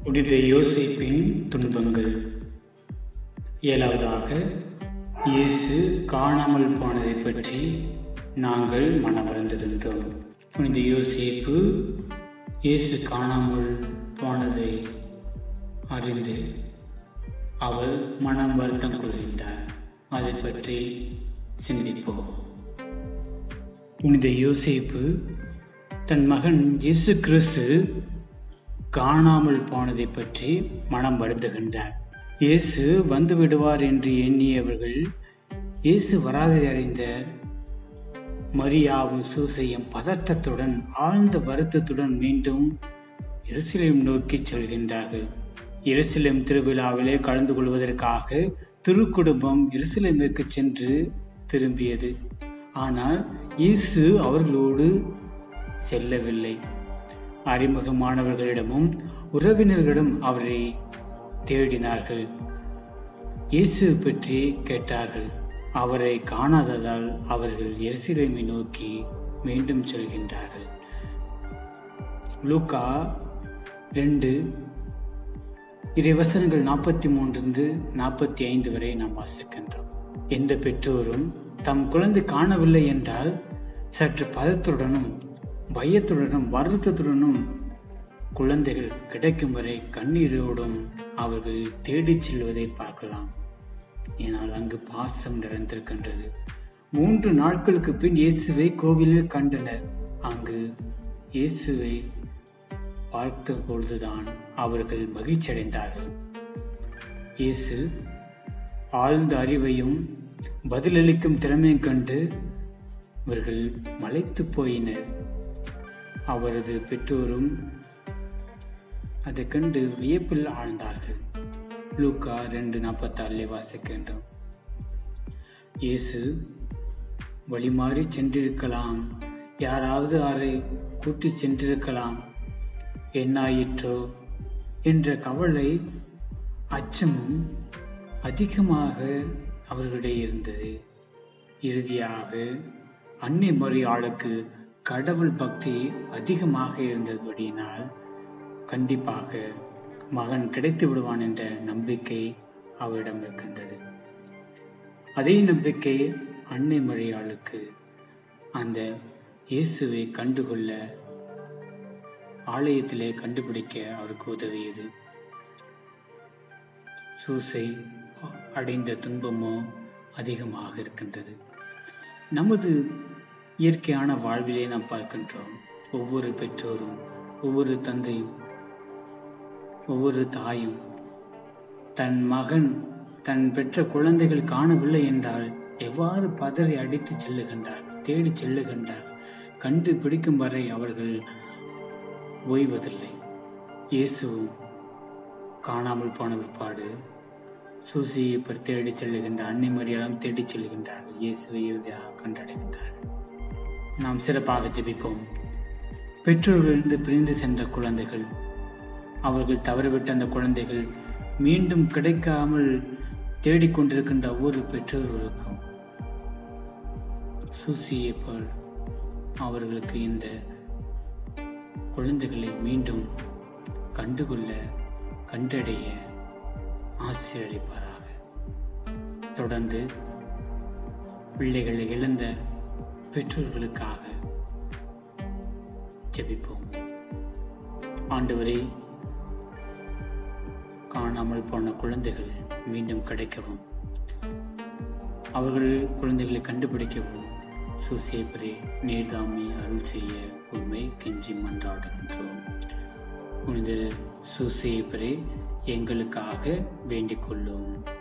புனித யோசேப்பின் துன்பங்கள் ஏழாவதாக இயேசு காணாமல் போனதை பற்றி நாங்கள் மனமறந்திருந்தோம் புனித யோசேப்பு இயேசு காணாமல் போனதை அறிந்து அவர் மனம் வருத்தம் கொள்கின்றார் அதை பற்றி சிந்திப்போம் புனித யோசேப்பு தன் மகன் இயேசு கிறிஸ்து காணாமல் போனதை பற்றி மனம் வருந்துகின்றார் இயேசு வந்து விடுவார் என்று எண்ணியவர்கள் இயேசு வராதை அறிந்த மரியாவும் சூசையும் பதட்டத்துடன் ஆழ்ந்த வருத்தத்துடன் மீண்டும் எருசலேம் நோக்கி செல்கின்றார்கள் எருசலேம் திருவிழாவிலே கலந்து கொள்வதற்காக திருக்குடும்பம் எருசலேமிற்கு சென்று திரும்பியது ஆனால் இயேசு அவர்களோடு செல்லவில்லை அறிமுகமானவர்களிடமும் உறவினர்களிடம் அவரை தேடினார்கள் இயேசு பற்றி கேட்டார்கள் அவரை காணாததால் அவர்கள் எருசலேமை நோக்கி மீண்டும் செல்கின்றார்கள் லூக்கா ரெண்டு இறைவசனங்கள் நாற்பத்தி மூன்றிலிருந்து நாற்பத்தி ஐந்து வரை நாம் வாசிக்கின்றோம் எந்த பெற்றோரும் தம் குழந்தை காணவில்லை என்றால் சற்று பதத்துடனும் பயத்துடனும் வருத்தத்துடனும் குழந்தைகள் கிடைக்கும் வரை கண்ணீரோடும் அவர்கள் தேடிச் செல்வதை பார்க்கலாம் ஏனால் அங்கு பாசம் நிறைந்திருக்கின்றது மூன்று நாட்களுக்கு பின் இயேசுவை கோவிலில் கண்டனர் அங்கு இயேசுவை பார்த்த பொழுதுதான் அவர்கள் மகிழ்ச்சி அடைந்தார்கள் இயேசு ஆழ்ந்த அறிவையும் பதிலளிக்கும் திறமையும் கண்டு இவர்கள் மலைத்து போயினர் அவரது பெற்றோரும் அதை கண்டு வியப்பில் ஆழ்ந்தார்கள் லூக்கா ரெண்டு நாற்பத்தாறிலே வாசிக்கின்றோம் இயேசு வழிமாறி சென்றிருக்கலாம் யாராவது அவரை கூட்டி சென்றிருக்கலாம் என்னாயிற்றோ என்ற கவலை அச்சமும் அதிகமாக அவர்களிடையே இருந்தது இறுதியாக அன்னை மொழியாளுக்கு கடவுள் பக்தி அதிகமாக இருந்தபடியினால் கண்டிப்பாக மகன் கிடைத்து விடுவான் என்ற நம்பிக்கை அவரிடம் இருக்கின்றது அதே நம்பிக்கை அன்னை மொழியாளுக்கு அந்த இயேசுவை கண்டுகொள்ள ஆலயத்திலே கண்டுபிடிக்க அவருக்கு உதவியது சூசை அடைந்த துன்பமோ அதிகமாக இருக்கின்றது நமது இயற்கையான வாழ்விலே நாம் பார்க்கின்றோம் ஒவ்வொரு பெற்றோரும் ஒவ்வொரு தந்தையும் ஒவ்வொரு தாயும் தன் மகன் தன் பெற்ற குழந்தைகள் காணவில்லை என்றால் எவ்வாறு பதறி அடித்து செல்லுகின்றார் தேடி செல்லுகின்றார் கண்டு பிடிக்கும் வரை அவர்கள் ஓய்வதில்லை இயேசுவும் காணாமல் போன பிற்பாடு சூசியை தேடி செல்லுகின்ற அன்னை மரியாதையும் தேடி செல்கின்றார்கள் இயேசுவை இறுதியாக கண்டடைகின்றார்கள் நாம் சிறப்பாக ஜெபிப்போம் பெற்றோர்களிருந்து பிரிந்து சென்ற குழந்தைகள் அவர்கள் தவறிவிட்ட அந்த குழந்தைகள் மீண்டும் கிடைக்காமல் தேடிக்கொண்டிருக்கின்ற ஒவ்வொரு பெற்றோர்களுக்கும் சூசியை போல் அவர்களுக்கு இந்த குழந்தைகளை மீண்டும் கண்டுகொள்ள கண்டடைய ஆசீர்வதிப்பாராக தொடர்ந்து பிள்ளைகளை இழந்த பெற்றோர்களுக்காக ஜெபிப்போம் ஆண்டவரே காணாமல் போன குழந்தைகள் மீண்டும் கிடைக்கவும் அவர்கள் குழந்தைகளை கண்டுபிடிக்கவும் சுசேபரே நேர்தாமி அருள் செய்ய உண்மை கெஞ்சி மன்றாடுகின்றோம் புனித சுசேபரே எங்களுக்காக வேண்டிக் கொள்ளும்